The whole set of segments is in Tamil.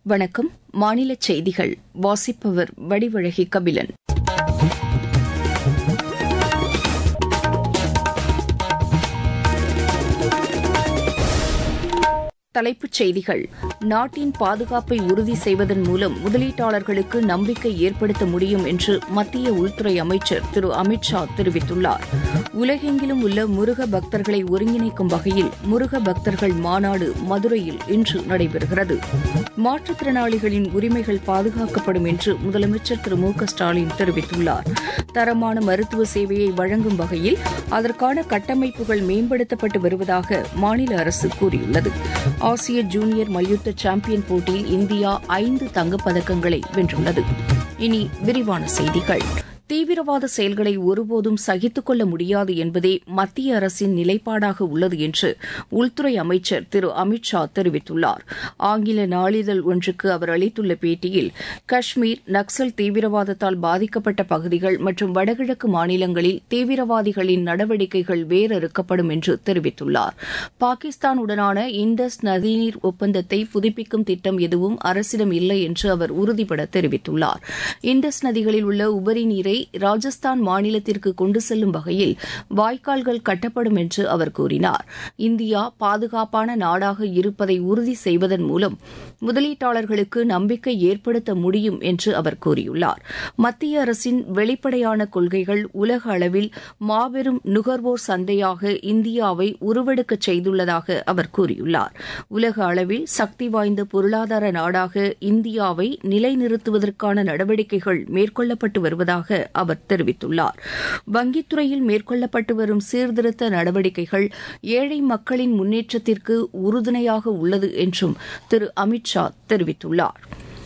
வணக்கம் மாநில செய்திகள் வாசிப்பவர் வடிவழகி கபிலன் தலைப்புச் செய்திகள் நாட்டின் பாதுகாப்பை உறுதி செய்வதன் மூலம் முதலீட்டாளர்களுக்கு நம்பிக்கை ஏற்படுத்த முடியும் என்று மத்திய உள்துறை அமைச்சர் திரு அமித் ஷா தெரிவித்துள்ளார் உலகெங்கிலும் உள்ள முருக பக்தர்களை ஒருங்கிணைக்கும் வகையில் முருக பக்தர்கள் மாநாடு மதுரையில் இன்று நடைபெறுகிறது மாற்றுத்திறனாளிகளின் உரிமைகள் பாதுகாக்கப்படும் என்று முதலமைச்சர் திரு மு க ஸ்டாலின் தெரிவித்துள்ளார் தரமான மருத்துவ சேவையை வழங்கும் வகையில் அதற்கான கட்டமைப்புகள் மேம்படுத்தப்பட்டு வருவதாக மாநில அரசு கூறியுள்ளது ஆசிய ஜூனியர் மல்யுத்த சாம்பியன் போட்டியில் இந்தியா ஐந்து தங்கப்பதக்கங்களை வென்றுள்ளது இனி விரிவான செய்திகள் தீவிரவாத செயல்களை ஒருபோதும் சகித்துக் கொள்ள முடியாது என்பதே மத்திய அரசின் நிலைப்பாடாக உள்ளது என்று உள்துறை அமைச்சர் திரு அமித் ஷா தெரிவித்துள்ளார் ஆங்கில நாளிதழ் ஒன்றுக்கு அவர் அளித்துள்ள பேட்டியில் காஷ்மீர் நக்சல் தீவிரவாதத்தால் பாதிக்கப்பட்ட பகுதிகள் மற்றும் வடகிழக்கு மாநிலங்களில் தீவிரவாதிகளின் நடவடிக்கைகள் வேரறுக்கப்படும் என்று தெரிவித்துள்ளார் பாகிஸ்தானுடனான இண்டஸ் நதிநீர் ஒப்பந்தத்தை புதுப்பிக்கும் திட்டம் எதுவும் அரசிடம் இல்லை என்று அவர் உறுதிபட தெரிவித்துள்ளார் இண்டஸ் நதிகளில் உள்ள உபரி நீரை ராஜஸ்தான் மாநிலத்திற்கு கொண்டு செல்லும் வகையில் வாய்க்கால்கள் கட்டப்படும் என்று அவர் கூறினார் இந்தியா பாதுகாப்பான நாடாக இருப்பதை உறுதி செய்வதன் மூலம் முதலீட்டாளர்களுக்கு நம்பிக்கை ஏற்படுத்த முடியும் என்று அவர் கூறியுள்ளார் மத்திய அரசின் வெளிப்படையான கொள்கைகள் உலக அளவில் மாபெரும் நுகர்வோர் சந்தையாக இந்தியாவை உருவெடுக்கச் செய்துள்ளதாக அவர் கூறியுள்ளார் உலக அளவில் சக்தி வாய்ந்த பொருளாதார நாடாக இந்தியாவை நிலைநிறுத்துவதற்கான நடவடிக்கைகள் மேற்கொள்ளப்பட்டு வருவதாக அவர் தெரிவித்துள்ளார் வங்கித்துறையில் மேற்கொள்ளப்பட்டு வரும் சீர்திருத்த நடவடிக்கைகள் ஏழை மக்களின் முன்னேற்றத்திற்கு உறுதுணையாக உள்ளது என்றும் திரு அமித் ஷா தெரிவித்துள்ளார்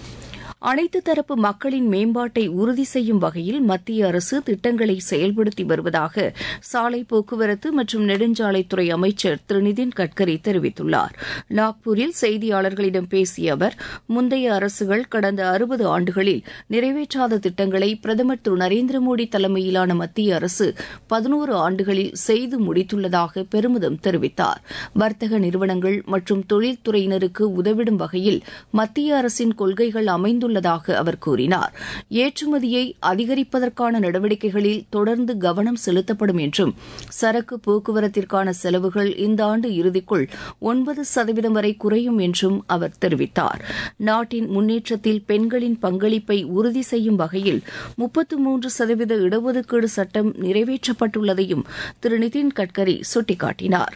அனைத்து தரப்பு மக்களின் மேம்பாட்டை உறுதி செய்யும் வகையில் மத்திய அரசு திட்டங்களை செயல்படுத்தி வருவதாக சாலை போக்குவரத்து மற்றும் நெடுஞ்சாலைத்துறை அமைச்சர் திரு நிதின் கட்கரி தெரிவித்துள்ளார் நாக்பூரில் செய்தியாளர்களிடம் பேசிய அவர் முந்தைய அரசுகள் கடந்த அறுபது ஆண்டுகளில் நிறைவேற்றாத திட்டங்களை பிரதமர் திரு நரேந்திர மோடி தலைமையிலான மத்திய அரசு பதினோரு ஆண்டுகளில் செய்து முடித்துள்ளதாக பெருமிதம் தெரிவித்தார் வர்த்தக நிறுவனங்கள் மற்றும் தொழில்துறையினருக்கு உதவிடும் வகையில் மத்திய அரசின் கொள்கைகள் அமைந்துள்ள உள்ளதாக அவர் கூறினார் ஏற்றுமதியை அதிகரிப்பதற்கான நடவடிக்கைகளில் தொடர்ந்து கவனம் செலுத்தப்படும் என்றும் சரக்கு போக்குவரத்திற்கான செலவுகள் இந்த ஆண்டு இறுதிக்குள் ஒன்பது சதவீதம் வரை குறையும் என்றும் அவர் தெரிவித்தார் நாட்டின் முன்னேற்றத்தில் பெண்களின் பங்களிப்பை உறுதி செய்யும் வகையில் முப்பத்து மூன்று சதவீத இடஒதுக்கீடு சட்டம் நிறைவேற்றப்பட்டுள்ளதையும் திரு நிதின் கட்கரி சுட்டிக்காட்டினார்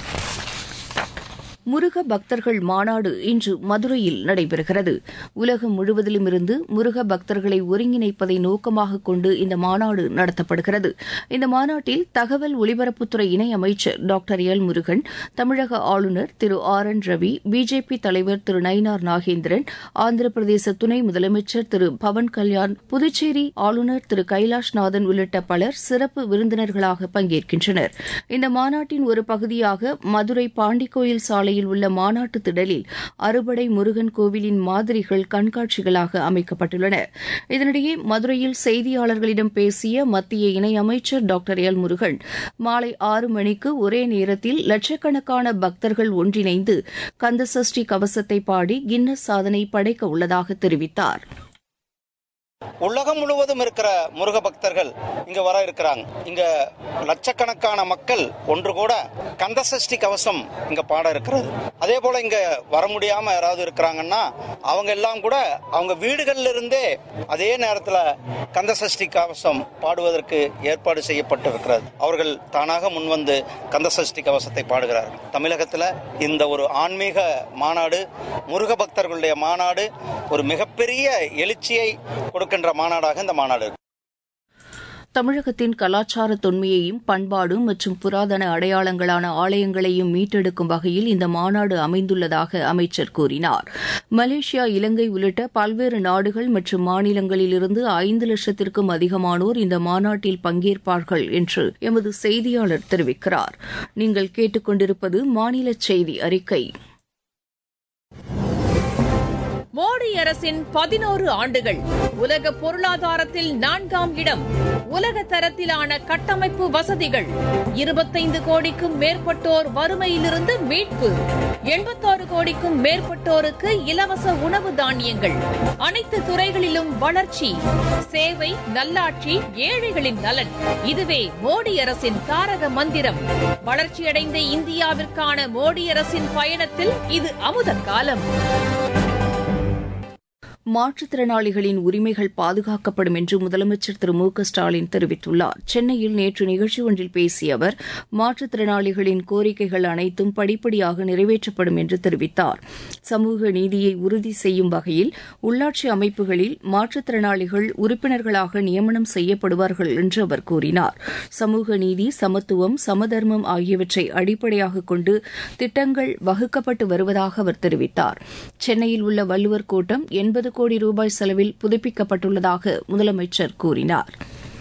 முருக பக்தர்கள் மாநாடு இன்று மதுரையில் நடைபெறுகிறது உலகம் முழுவதிலும் இருந்து முருக பக்தர்களை ஒருங்கிணைப்பதை நோக்கமாக கொண்டு இந்த மாநாடு நடத்தப்படுகிறது இந்த மாநாட்டில் தகவல் ஒலிபரப்புத்துறை இணை அமைச்சர் டாக்டர் எல் முருகன் தமிழக ஆளுநர் திரு ஆர் என் ரவி பிஜேபி தலைவர் திரு நயினார் நாகேந்திரன் ஆந்திர பிரதேச துணை முதலமைச்சர் திரு பவன் கல்யாண் புதுச்சேரி ஆளுநர் திரு கைலாஷ்நாதன் உள்ளிட்ட பலர் சிறப்பு விருந்தினர்களாக பங்கேற்கின்றனர் இந்த மாநாட்டின் ஒரு பகுதியாக மதுரை பாண்டிக்கோயில் சாலை சாலையில் உள்ள மாநாட்டு திடலில் அறுபடை முருகன் கோவிலின் மாதிரிகள் கண்காட்சிகளாக அமைக்கப்பட்டுள்ளன இதனிடையே மதுரையில் செய்தியாளர்களிடம் பேசிய மத்திய இணையமைச்சர் டாக்டர் எல் முருகன் மாலை ஆறு மணிக்கு ஒரே நேரத்தில் லட்சக்கணக்கான பக்தர்கள் ஒன்றிணைந்து கந்தசஷ்டி கவசத்தை பாடி கின்னஸ் சாதனை படைக்க உள்ளதாக தெரிவித்தார் உலகம் முழுவதும் இருக்கிற முருக பக்தர்கள் இங்க வர இருக்கிறாங்க இங்க லட்சக்கணக்கான மக்கள் ஒன்று கூட கந்தசஷ்டி கவசம் இங்க பாட இருக்கிறது அதே போல இங்க வர முடியாம யாராவது இருக்கிறாங்கன்னா அவங்க எல்லாம் கூட அவங்க வீடுகள்ல இருந்தே அதே நேரத்துல கந்தசஷ்டி கவசம் பாடுவதற்கு ஏற்பாடு செய்யப்பட்டு இருக்கிறது அவர்கள் தானாக முன்வந்து கந்தசஷ்டி கவசத்தை பாடுகிறார்கள் தமிழகத்துல இந்த ஒரு ஆன்மீக மாநாடு முருக பக்தர்களுடைய மாநாடு ஒரு மிகப்பெரிய எழுச்சியை கொடுக்கின்ற மாநாடாக இந்த மாநாடு தமிழகத்தின் கலாச்சார தொன்மையையும் பண்பாடு மற்றும் புராதன அடையாளங்களான ஆலயங்களையும் மீட்டெடுக்கும் வகையில் இந்த மாநாடு அமைந்துள்ளதாக அமைச்சர் கூறினார் மலேசியா இலங்கை உள்ளிட்ட பல்வேறு நாடுகள் மற்றும் மாநிலங்களிலிருந்து ஐந்து லட்சத்திற்கும் அதிகமானோர் இந்த மாநாட்டில் பங்கேற்பார்கள் என்று எமது செய்தியாளர் தெரிவிக்கிறார் நீங்கள் கேட்டுக்கொண்டிருப்பது மாநில செய்தி அறிக்கை மோடி அரசின் பதினோரு ஆண்டுகள் உலக பொருளாதாரத்தில் நான்காம் இடம் உலக தரத்திலான கட்டமைப்பு வசதிகள் இருபத்தைந்து கோடிக்கும் மேற்பட்டோர் வறுமையிலிருந்து மீட்பு எண்பத்தாறு கோடிக்கும் மேற்பட்டோருக்கு இலவச உணவு தானியங்கள் அனைத்து துறைகளிலும் வளர்ச்சி சேவை நல்லாட்சி ஏழைகளின் நலன் இதுவே மோடி அரசின் தாரக மந்திரம் வளர்ச்சியடைந்த இந்தியாவிற்கான மோடி அரசின் பயணத்தில் இது அமுத காலம் மாற்றுத்திறனாளிகளின் உரிமைகள் பாதுகாக்கப்படும் என்று முதலமைச்சர் திரு மு க ஸ்டாலின் தெரிவித்துள்ளார் சென்னையில் நேற்று நிகழ்ச்சி ஒன்றில் பேசிய அவர் மாற்றுத்திறனாளிகளின் கோரிக்கைகள் அனைத்தும் படிப்படியாக நிறைவேற்றப்படும் என்று தெரிவித்தார் சமூக நீதியை உறுதி செய்யும் வகையில் உள்ளாட்சி அமைப்புகளில் மாற்றுத்திறனாளிகள் உறுப்பினர்களாக நியமனம் செய்யப்படுவார்கள் என்று அவர் கூறினார் சமூக நீதி சமத்துவம் சமதர்மம் ஆகியவற்றை அடிப்படையாக கொண்டு திட்டங்கள் வகுக்கப்பட்டு வருவதாக அவர் தெரிவித்தார் சென்னையில் உள்ள வள்ளுவர் கோட்டம் எண்பது கோடி ரூபாய் செலவில் புதுப்பிக்கப்பட்டுள்ளதாக முதலமைச்சர் கூறினார்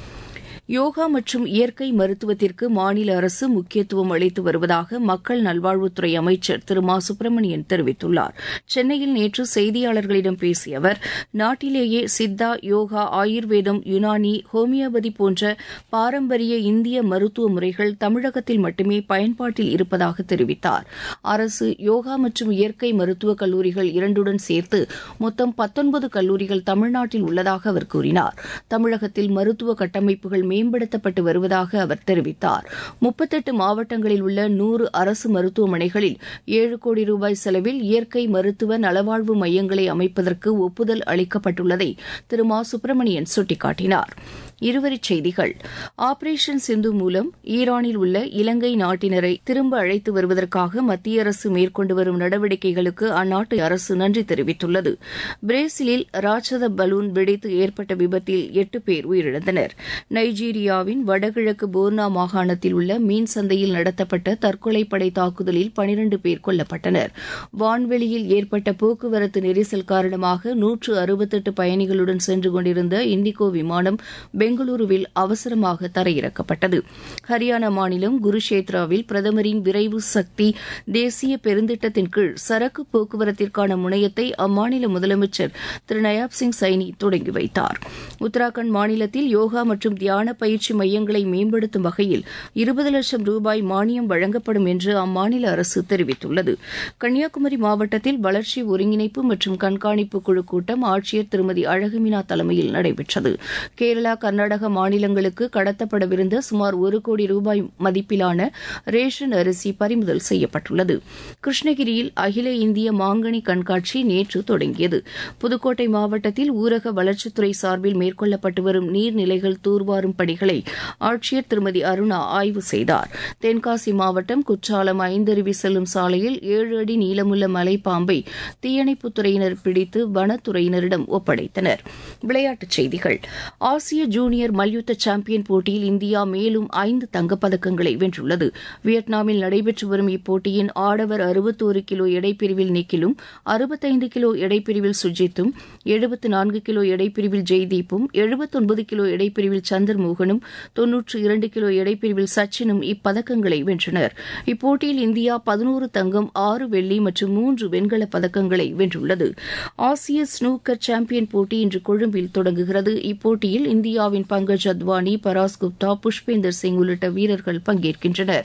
யோகா மற்றும் இயற்கை மருத்துவத்திற்கு மாநில அரசு முக்கியத்துவம் அளித்து வருவதாக மக்கள் நல்வாழ்வுத்துறை அமைச்சர் திரு மா சுப்பிரமணியன் தெரிவித்துள்ளார் சென்னையில் நேற்று செய்தியாளர்களிடம் பேசிய அவர் நாட்டிலேயே சித்தா யோகா ஆயுர்வேதம் யுனானி ஹோமியோபதி போன்ற பாரம்பரிய இந்திய மருத்துவ முறைகள் தமிழகத்தில் மட்டுமே பயன்பாட்டில் இருப்பதாக தெரிவித்தார் அரசு யோகா மற்றும் இயற்கை மருத்துவக் கல்லூரிகள் இரண்டுடன் சேர்த்து மொத்தம் பத்தொன்பது கல்லூரிகள் தமிழ்நாட்டில் உள்ளதாக அவர் கூறினார் தமிழகத்தில் மருத்துவ கட்டமைப்புகள் மேம்படுத்தப்பட்டு வருவதாக அவர் தெரிவித்தார் முப்பத்தெட்டு மாவட்டங்களில் உள்ள நூறு அரசு மருத்துவமனைகளில் ஏழு கோடி ரூபாய் செலவில் இயற்கை மருத்துவ நலவாழ்வு மையங்களை அமைப்பதற்கு ஒப்புதல் அளிக்கப்பட்டுள்ளதை திரு மா சுப்பிரமணியன் சுட்டிக்காட்டினார் இருவரிச் செய்திகள் ஆபரேஷன் சிந்து மூலம் ஈரானில் உள்ள இலங்கை நாட்டினரை திரும்ப அழைத்து வருவதற்காக மத்திய அரசு மேற்கொண்டு வரும் நடவடிக்கைகளுக்கு அந்நாட்டு அரசு நன்றி தெரிவித்துள்ளது பிரேசிலில் ராட்சத பலூன் வெடித்து ஏற்பட்ட விபத்தில் எட்டு பேர் உயிரிழந்தனர் நைஜீரியாவின் வடகிழக்கு போர்னா மாகாணத்தில் உள்ள மீன் சந்தையில் நடத்தப்பட்ட தற்கொலை படை தாக்குதலில் பனிரண்டு பேர் கொல்லப்பட்டனர் வான்வெளியில் ஏற்பட்ட போக்குவரத்து நெரிசல் காரணமாக நூற்று அறுபத்தெட்டு பயணிகளுடன் சென்று கொண்டிருந்த இண்டிகோ விமானம் பெங்களூருவில் அவசரமாக தரையிறக்கப்பட்டது ஹரியானா மாநிலம் குருஷேத்ராவில் பிரதமரின் விரைவு சக்தி தேசிய பெருந்திட்டத்தின் கீழ் சரக்கு போக்குவரத்திற்கான முனையத்தை அம்மாநில முதலமைச்சர் திரு நயாப் சிங் சைனி தொடங்கி வைத்தார் உத்தராகண்ட் மாநிலத்தில் யோகா மற்றும் தியான பயிற்சி மையங்களை மேம்படுத்தும் வகையில் இருபது லட்சம் ரூபாய் மானியம் வழங்கப்படும் என்று அம்மாநில அரசு தெரிவித்துள்ளது கன்னியாகுமரி மாவட்டத்தில் வளர்ச்சி ஒருங்கிணைப்பு மற்றும் கண்காணிப்பு குழு கூட்டம் ஆட்சியர் திருமதி அழகுமினா தலைமையில் நடைபெற்றது கேரளா கர்நாடக மாநிலங்களுக்கு கடத்தப்படவிருந்த சுமார் ஒரு கோடி ரூபாய் மதிப்பிலான ரேஷன் அரிசி பறிமுதல் செய்யப்பட்டுள்ளது கிருஷ்ணகிரியில் அகில இந்திய மாங்கனி கண்காட்சி நேற்று தொடங்கியது புதுக்கோட்டை மாவட்டத்தில் ஊரக வளர்ச்சித்துறை சார்பில் மேற்கொள்ளப்பட்டு வரும் நீர்நிலைகள் தூர்வாரும் பணிகளை ஆட்சியர் திருமதி அருணா ஆய்வு செய்தார் தென்காசி மாவட்டம் குற்றாலம் ஐந்தருவி செல்லும் சாலையில் ஏழு அடி நீளமுள்ள மலைப்பாம்பை தீயணைப்புத்துறையினர் பிடித்து வனத்துறையினரிடம் ஒப்படைத்தனர் விளையாட்டுச் செய்திகள் ஆசிய ஜூனியர் மல்யுத்த சாம்பியன் போட்டியில் இந்தியா மேலும் ஐந்து தங்கப்பதக்கங்களை வென்றுள்ளது வியட்நாமில் நடைபெற்று வரும் இப்போட்டியின் ஆடவர் அறுபத்தோரு கிலோ எடைப்பிரிவில் நிக்கிலும் அறுபத்தைந்து கிலோ எடைப்பிரிவில் சுஜித்தும் எழுபத்து நான்கு கிலோ எடைப்பிரிவில் ஜெய்தீப்பும் எழுபத்தொன்பது கிலோ எடைப்பிரிவில் சந்தர் மோகனும் தொன்னூற்று இரண்டு கிலோ எடைப்பிரிவில் சச்சினும் இப்பதக்கங்களை வென்றனர் இப்போட்டியில் இந்தியா பதினோரு தங்கம் ஆறு வெள்ளி மற்றும் மூன்று வெண்கலப் பதக்கங்களை வென்றுள்ளது ஆசிய ஸ்னூக்கர் சாம்பியன் போட்டி இன்று கொழும்பில் தொடங்குகிறது இப்போட்டியில் இந்தியாவின் பங்கஜ் அத்வானி பராஸ் குப்தா புஷ்பேந்தர் சிங் உள்ளிட்ட வீரர்கள் பங்கேற்கின்றனர்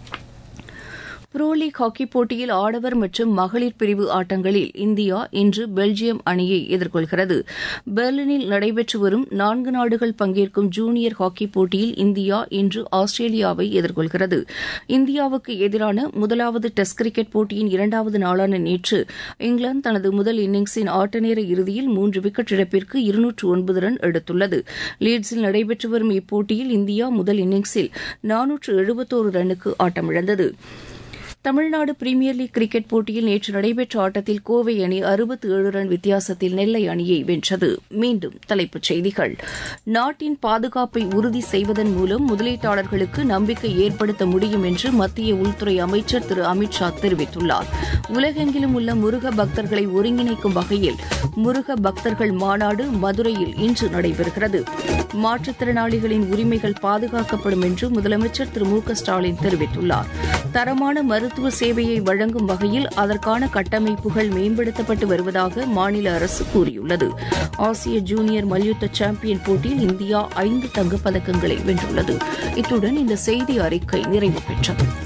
புரோ லீக் ஹாக்கிப் போட்டியில் ஆடவர் மற்றும் மகளிர் பிரிவு ஆட்டங்களில் இந்தியா இன்று பெல்ஜியம் அணியை எதிர்கொள்கிறது பெர்லினில் நடைபெற்று வரும் நான்கு நாடுகள் பங்கேற்கும் ஜூனியர் ஹாக்கிப் போட்டியில் இந்தியா இன்று ஆஸ்திரேலியாவை எதிர்கொள்கிறது இந்தியாவுக்கு எதிரான முதலாவது டெஸ்ட் கிரிக்கெட் போட்டியின் இரண்டாவது நாளான நேற்று இங்கிலாந்து தனது முதல் இன்னிங்ஸின் ஆட்டநேர இறுதியில் மூன்று விக்கெட் இழப்பிற்கு இருநூற்று ஒன்பது ரன் எடுத்துள்ளது லீட்ஸில் நடைபெற்று வரும் இப்போட்டியில் இந்தியா முதல் இன்னிங்ஸில் நானூற்று எழுபத்தோரு ரன்னுக்கு ஆட்டமிழந்தது தமிழ்நாடு பிரீமியர் லீக் கிரிக்கெட் போட்டியில் நேற்று நடைபெற்ற ஆட்டத்தில் கோவை அணி அறுபத்தி ஏழு ரன் வித்தியாசத்தில் நெல்லை அணியை வென்றது மீண்டும் தலைப்புச் செய்திகள் நாட்டின் பாதுகாப்பை உறுதி செய்வதன் மூலம் முதலீட்டாளர்களுக்கு நம்பிக்கை ஏற்படுத்த முடியும் என்று மத்திய உள்துறை அமைச்சர் திரு அமித் ஷா தெரிவித்துள்ளார் உலகெங்கிலும் உள்ள முருக பக்தர்களை ஒருங்கிணைக்கும் வகையில் முருக பக்தர்கள் மாநாடு மதுரையில் இன்று நடைபெறுகிறது மாற்றுத்திறனாளிகளின் உரிமைகள் பாதுகாக்கப்படும் என்று முதலமைச்சர் திரு மு க ஸ்டாலின் தெரிவித்துள்ளார் தரமான மருத்துவ மருத்துவ சேவையை வழங்கும் வகையில் அதற்கான கட்டமைப்புகள் மேம்படுத்தப்பட்டு வருவதாக மாநில அரசு கூறியுள்ளது ஆசிய ஜூனியர் மல்யுத்த சாம்பியன் போட்டியில் இந்தியா ஐந்து தங்கப்பதக்கங்களை வென்றுள்ளது இத்துடன் இந்த செய்தி அறிக்கை நிறைவு பெற்றது